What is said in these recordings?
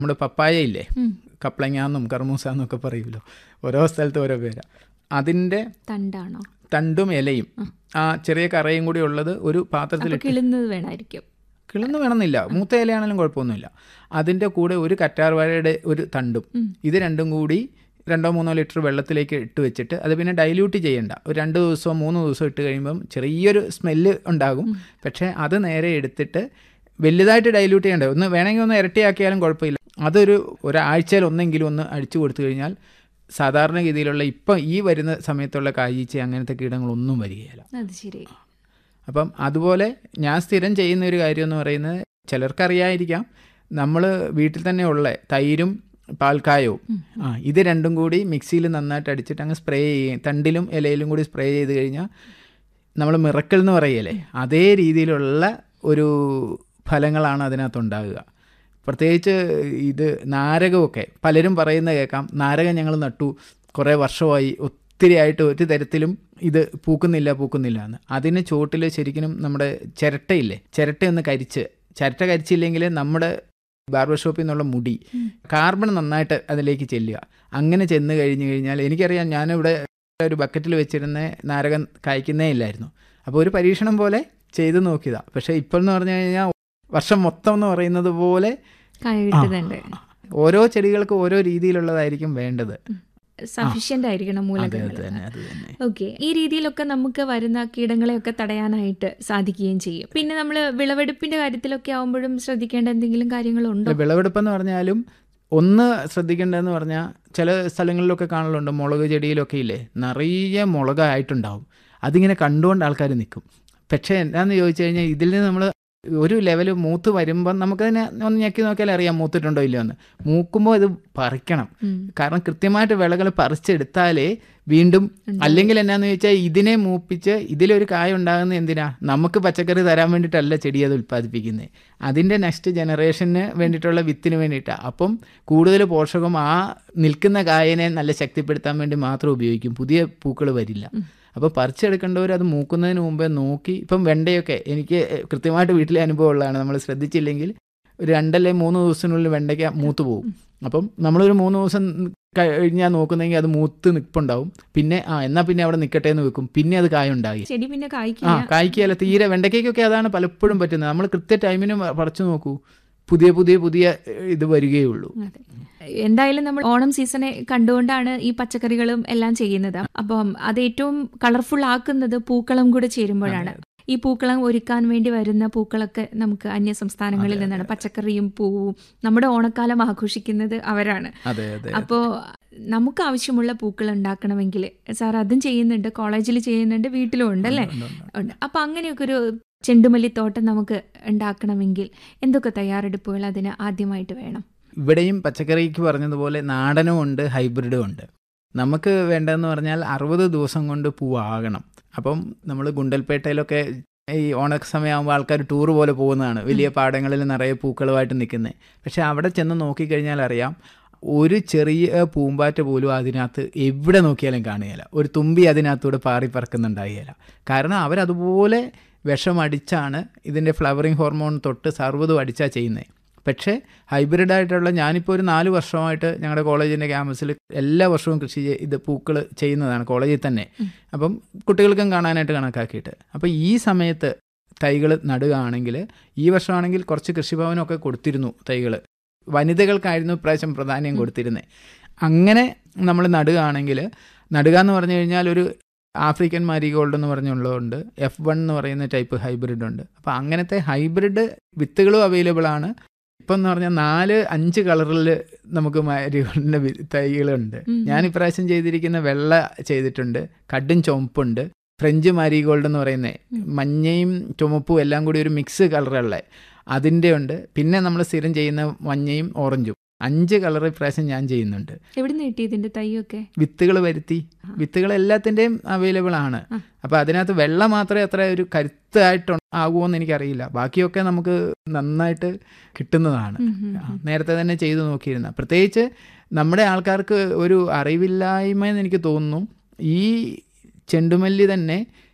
നമ്മുടെ പപ്പായ ഇല്ലേ ഉം. കപ്ലങ്ങാന്നും കർമൂസ എന്നൊക്കെ പറയുമല്ലോ ഓരോ സ്ഥലത്ത് ഓരോ പേരാ അതിൻ്റെ തണ്ടാണോ തണ്ടും ഇലയും ആ ചെറിയ കറയും കൂടി ഉള്ളത് ഒരു അപ്പൊ പാത്രത്തിലിട്ട് കിളുന്നത് വേണമായിരിക്കും കിളന്ന് വേണമെന്നില്ല മൂത്ത ഇലയാണെങ്കിലും കുഴപ്പമൊന്നുമില്ല അതിൻ്റെ കൂടെ ഒരു കറ്റാർവാഴയുടെ ഒരു തണ്ടും ഇത് രണ്ടും കൂടി രണ്ടോ മൂന്നോ ലിറ്റർ വെള്ളത്തിലേക്ക് ഇട്ട് വെച്ചിട്ട് അത് പിന്നെ ഡൈല്യൂട്ട് ചെയ്യണ്ട ഒരു രണ്ട് ദിവസമോ മൂന്ന് ദിവസമോ ഇട്ട് കഴിയുമ്പം ചെറിയൊരു സ്മെല്ല് ഉണ്ടാകും പക്ഷേ അത് നേരെ എടുത്തിട്ട് വലുതായിട്ട് ഡൈല്യൂട്ട് ചെയ്യണ്ട ഒന്ന് വേണമെങ്കിൽ ഒന്ന് ഇരട്ടിയാക്കിയാലും കുഴപ്പമില്ല അതൊരു ഒരാഴ്ചയിൽ ഒന്നെങ്കിലും ഒന്ന് അടിച്ചു കൊടുത്തു കഴിഞ്ഞാൽ സാധാരണഗതിയിലുള്ള ഇപ്പം ഈ വരുന്ന സമയത്തുള്ള കായ്ച്ച അങ്ങനത്തെ കീടങ്ങളൊന്നും വരികയില്ല അത് ശരി അപ്പം അതുപോലെ ഞാൻ സ്ഥിരം ചെയ്യുന്ന ഒരു കാര്യം എന്ന് പറയുന്നത് ചിലർക്കറിയായിരിക്കാം നമ്മൾ വീട്ടിൽ തന്നെ ഉള്ള തൈരും പാൽക്കായവും ആ ഇത് രണ്ടും കൂടി മിക്സിയിൽ നന്നായിട്ട് അടിച്ചിട്ട് അങ്ങ് സ്പ്രേ ചെയ്യും തണ്ടിലും ഇലയിലും കൂടി സ്പ്രേ ചെയ്ത് കഴിഞ്ഞാൽ നമ്മൾ മിറക്കൽ എന്ന് പറയല്ലേ അതേ രീതിയിലുള്ള ഒരു ഫലങ്ങളാണ് അതിനകത്തുണ്ടാകുക പ്രത്യേകിച്ച് ഇത് നാരകമൊക്കെ പലരും പറയുന്ന കേൾക്കാം നാരകം ഞങ്ങൾ നട്ടു കുറേ വർഷമായി ഒത്തിരി ആയിട്ട് ഒരു തരത്തിലും ഇത് പൂക്കുന്നില്ല പൂക്കുന്നില്ല എന്ന് അതിന് ചുവട്ടിൽ ശരിക്കും നമ്മുടെ ചിരട്ടയില്ലേ ചിരട്ടയൊന്ന് കരിച്ച് ചിരട്ട കരിച്ചില്ലെങ്കിൽ നമ്മുടെ ബാർബർ ഷോപ്പിൽ നിന്നുള്ള മുടി കാർബൺ നന്നായിട്ട് അതിലേക്ക് ചെല്ലുക അങ്ങനെ ചെന്ന് കഴിഞ്ഞ് കഴിഞ്ഞാൽ എനിക്കറിയാം ഞാനിവിടെ ഒരു ബക്കറ്റിൽ വെച്ചിരുന്ന നാരകം കായ്ക്കുന്നേ ഇല്ലായിരുന്നു അപ്പോൾ ഒരു പരീക്ഷണം പോലെ ചെയ്ത് നോക്കിയതാ പക്ഷേ ഇപ്പോൾ എന്ന് പറഞ്ഞു കഴിഞ്ഞാൽ വർഷം മൊത്തം എന്ന് പറയുന്നത് പോലെ കായ കിട്ടുന്നുണ്ട് ഓരോ ചെടികൾക്ക് ഓരോ രീതിയിലുള്ളതായിരിക്കും വേണ്ടത് സഫീഷ്യന്റ് ആയിരിക്കണം അതെ മൂലകങ്ങൾ അത് തന്നെ അത് തന്നെ ഓക്കെ ഈ രീതിയിലൊക്കെ നമുക്ക് വരുന്ന കീടങ്ങളെയൊക്കെ തടയാനായിട്ട് സാധിക്കുകയും ചെയ്യും പിന്നെ നമ്മൾ വിളവെടുപ്പിന്റെ കാര്യത്തിലൊക്കെ ആവുമ്പോഴും ശ്രദ്ധിക്കേണ്ട എന്തെങ്കിലും കാര്യങ്ങളുണ്ടോ വിളവെടുപ്പെന്ന് പറഞ്ഞാലും ഒന്ന് ശ്രദ്ധിക്കേണ്ടതെന്ന് പറഞ്ഞാൽ ചില സ്ഥലങ്ങളിലൊക്കെ കാണലുണ്ട് മുളക് ചെടിയിലൊക്കെ ഇല്ലേ നിറയെ മുളകായിട്ടുണ്ടാവും അതിങ്ങനെ കണ്ടുകൊണ്ട് ആൾക്കാർ നിൽക്കും പക്ഷേ എന്താണെന്ന് ചോദിച്ചു കഴിഞ്ഞാൽ ഇതിൽ നിന്ന് നമ്മൾ ഒരു ലെവൽ മൂത്ത് വരുമ്പം നമുക്കതിനെ ഒന്ന് ഞെക്കി നോക്കിയാൽ അറിയാം മൂത്തിട്ടുണ്ടോ ഇല്ലയോ എന്ന് മൂക്കുമ്പോൾ ഇത് പറിക്കണം ഉം. കാരണം കൃത്യമായിട്ട് വിളകൾ പറിച്ചെടുത്താലേ വീണ്ടും അല്ലെങ്കിൽ എന്നാന്ന് ചോദിച്ചാൽ ഇതിനെ മൂപ്പിച്ച് ഇതിലൊരു കായ ഉണ്ടാകുന്ന എന്തിനാ നമുക്ക് പച്ചക്കറി തരാൻ വേണ്ടിയിട്ടല്ല ചെടി അത് ഉൽപ്പാദിപ്പിക്കുന്നത് അതിൻ്റെ നെക്സ്റ്റ് ജനറേഷന് വേണ്ടിയിട്ടുള്ള വിത്തിന് വേണ്ടിയിട്ടാണ് അപ്പം കൂടുതൽ പോഷകം ആ നിൽക്കുന്ന കായനെ നല്ല ശക്തിപ്പെടുത്താൻ വേണ്ടി മാത്രം ഉപയോഗിക്കും പുതിയ പൂക്കൾ വരില്ല അപ്പോൾ പറിച്ചെടുക്കേണ്ടവർ അത് മൂക്കുന്നതിന് മുമ്പേ നോക്കി ഇപ്പം വെണ്ടയൊക്കെ എനിക്ക് കൃത്യമായിട്ട് വീട്ടിലെ അനുഭവം ഉള്ളതാണ് നമ്മൾ ശ്രദ്ധിച്ചില്ലെങ്കിൽ ഒരു രണ്ടല്ലേ മൂന്ന് ദിവസത്തിനുള്ളിൽ വെണ്ടയ്ക്ക മൂത്ത് പോകും അപ്പം നമ്മളൊരു മൂന്ന് ദിവസം കഴിഞ്ഞാൽ നോക്കുന്നെങ്കിൽ അത് മൂത്ത് നിൽപ്പുണ്ടാവും പിന്നെ ആ എന്നാൽ പിന്നെ അവിടെ നിൽക്കട്ടെ എന്ന് വെക്കും പിന്നെ അത് കായ ഉണ്ടായി ചെടി പിന്നെ ആ കായ്ക്കില്ല കായ്ക്കല്ല തീരെ വെണ്ടയ്ക്കൊക്കെ അതാണ് പലപ്പോഴും പറ്റുന്നത് നമ്മൾ കൃത്യ ടൈമിന് പറിച്ചു നോക്കൂ പുതിയ പുതിയ പുതിയ ഏഹ്, ഇത് വരികയുള്ളൂ അതെ. എന്തായാലും നമ്മൾ ഓണം സീസണെ കണ്ടുകൊണ്ടാണ് ഈ പച്ചക്കറികളും എല്ലാം ചെയ്യുന്നത് അപ്പം അത് ഏറ്റവും കളർഫുൾ ആക്കുന്നത് പൂക്കളം കൂടെ ചേരുമ്പോഴാണ് ഈ പൂക്കളം ഒരുക്കാൻ വേണ്ടി വരുന്ന പൂക്കളൊക്കെ നമുക്ക് അന്യ സംസ്ഥാനങ്ങളിൽ നിന്നാണ് പച്ചക്കറിയും പൂവും നമ്മുടെ ഓണക്കാലം ആഘോഷിക്കുന്നത് അവരാണ് അതെ അതെ അപ്പോൾ നമുക്ക് ആവശ്യമുള്ള പൂക്കൾ ഉണ്ടാക്കണമെങ്കിൽ സാർ അതും ചെയ്യുന്നുണ്ട് കോളേജിൽ ചെയ്യുന്നുണ്ട് വീട്ടിലും ഉണ്ടല്ലേ ഉണ്ട് അപ്പൊ അങ്ങനെയൊക്കെ ഒരു ചെണ്ടുമല്ലിത്തോട്ടം നമുക്ക് ഉണ്ടാക്കണമെങ്കിൽ എന്തൊക്കെ തയ്യാറെടുപ്പുകൾ അതിന് ആദ്യമായിട്ട് വേണം ഇവിടെയും പച്ചക്കറിക്ക് പറഞ്ഞതുപോലെ നാടനും ഉണ്ട് ഹൈബ്രിഡും ഉണ്ട് നമുക്ക് വേണ്ടതെന്ന് പറഞ്ഞാൽ അറുപത് ദിവസം കൊണ്ട് പൂവാകണം അപ്പം നമ്മൾ ഗുണ്ടൽപേട്ടയിലൊക്കെ ഈ ഓണ സമയമാകുമ്പോൾ ആൾക്കാർ ടൂർ പോലെ പോകുന്നതാണ് വലിയ പാടങ്ങളിൽ നിറയെ പൂക്കളുമായിട്ട് നിൽക്കുന്നത് പക്ഷെ അവിടെ ചെന്ന് നോക്കിക്കഴിഞ്ഞാൽ അറിയാം ഒരു ചെറിയ പൂമ്പാറ്റ പോലും അതിനകത്ത് എവിടെ നോക്കിയാലും കാണുകയില്ല ഒരു തുമ്പി അതിനകത്തൂടെ പാറി പറക്കുന്നുണ്ടാകുകയില്ല കാരണം അവരതുപോലെ വിഷമടിച്ചാണ് ഇതിൻ്റെ ഫ്ലവറിങ് ഹോർമോൺ തൊട്ട് സർവ്വതും അടിച്ചാൽ ചെയ്യുന്നത് പക്ഷേ ഹൈബ്രിഡ് ആയിട്ടുള്ള ഞാനിപ്പോൾ ഒരു നാല് വർഷമായിട്ട് ഞങ്ങളുടെ കോളേജിൻ്റെ ക്യാമ്പസിൽ എല്ലാ വർഷവും കൃഷി ചെയ്- ഇത് പൂക്കൾ ചെയ്യുന്നതാണ് കോളേജിൽ തന്നെ അപ്പം കുട്ടികൾക്കും കാണാനായിട്ട് കണക്കാക്കിയിട്ട് അപ്പോൾ ഈ സമയത്ത് തൈകൾ നടുകയാണെങ്കിൽ ഈ വർഷമാണെങ്കിൽ കുറച്ച് കൃഷിഭവനമൊക്കെ കൊടുത്തിരുന്നു തൈകൾ വനിതകൾക്കായിരുന്നു ഇപ്രാവശ്യം പ്രാധാന്യം കൊടുത്തിരുന്നത് അങ്ങനെ നമ്മൾ നടുകയാണെങ്കിൽ നടുക എന്ന് പറഞ്ഞു കഴിഞ്ഞാൽ ഒരു ആഫ്രിക്കൻ മാരിഗോൾഡ് എന്ന് പറഞ്ഞുള്ളതുണ്ട് എഫ് വൺ എന്ന് പറയുന്ന ടൈപ്പ് ഹൈബ്രിഡ് ഉണ്ട് അപ്പോൾ അങ്ങനത്തെ ഹൈബ്രിഡ് വിത്തുകളും അവൈലബിൾ ആണ് ഇപ്പം എന്ന് പറഞ്ഞാൽ നാല് അഞ്ച് കളറിൽ നമുക്ക് മാരിഗോൾഡിൻ്റെ തൈകളുണ്ട് ഉം. ഞാൻ ഇപ്രാവശ്യം ചെയ്തിരിക്കുന്ന വെള്ള ചെയ്തിട്ടുണ്ട് കടും ചുവപ്പുണ്ട് ഫ്രഞ്ച് മാരിഗോൾഡ് എന്ന് പറയുന്നത് മഞ്ഞയും ചുമപ്പും എല്ലാം കൂടി ഒരു മിക്സ് കളറുള്ള അതിൻ്റെ ഉണ്ട് പിന്നെ നമ്മൾ സ്ഥിരം ചെയ്യുന്ന മഞ്ഞയും ഓറഞ്ചും അഞ്ച് കളർ ഇപ്രാവശ്യം ഞാൻ ചെയ്യുന്നുണ്ട് എവിടെ നിന്ന് കിട്ടി ഇതിന്റെ തൈയൊക്കെ വിത്തുകൾ വരുത്തി വിത്തുകൾ എല്ലാത്തിൻ്റെയും അവൈലബിൾ ആണ് ആ. അപ്പോൾ അതിനകത്ത് വെള്ളം മാത്രമേ അത്ര ഒരു കരുത്തായിട്ട് ആകുമോയെന്ന് എനിക്കറിയില്ല ബാക്കിയൊക്കെ നമുക്ക് നന്നായിട്ട് കിട്ടുന്നതാണ് ഉം, ഉം, ആ, നേരത്തെ തന്നെ ചെയ്തു നോക്കിയിരുന്ന പ്രത്യേകിച്ച് നമ്മുടെ ആൾക്കാർക്ക് ഒരു അറിവില്ലായ്മ എന്ന് എനിക്ക് തോന്നുന്നു ഈ ചെണ്ടുമല്ലി തന്നെ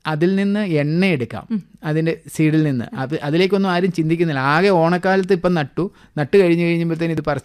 അതിൽ നിന്ന് എണ്ണ എടുക്കാം ഉം. അതിൻ്റെ സീഡിൽ നിന്ന് അത് അതിലേക്കൊന്നും ആരും ചിന്തിക്കുന്നില്ല ആകെ ഓണക്കാലത്ത് ഇപ്പം നട്ടു നട്ട് കഴിഞ്ഞ് കഴിയുമ്പോഴത്തേന് ഇത് പറിച്ച്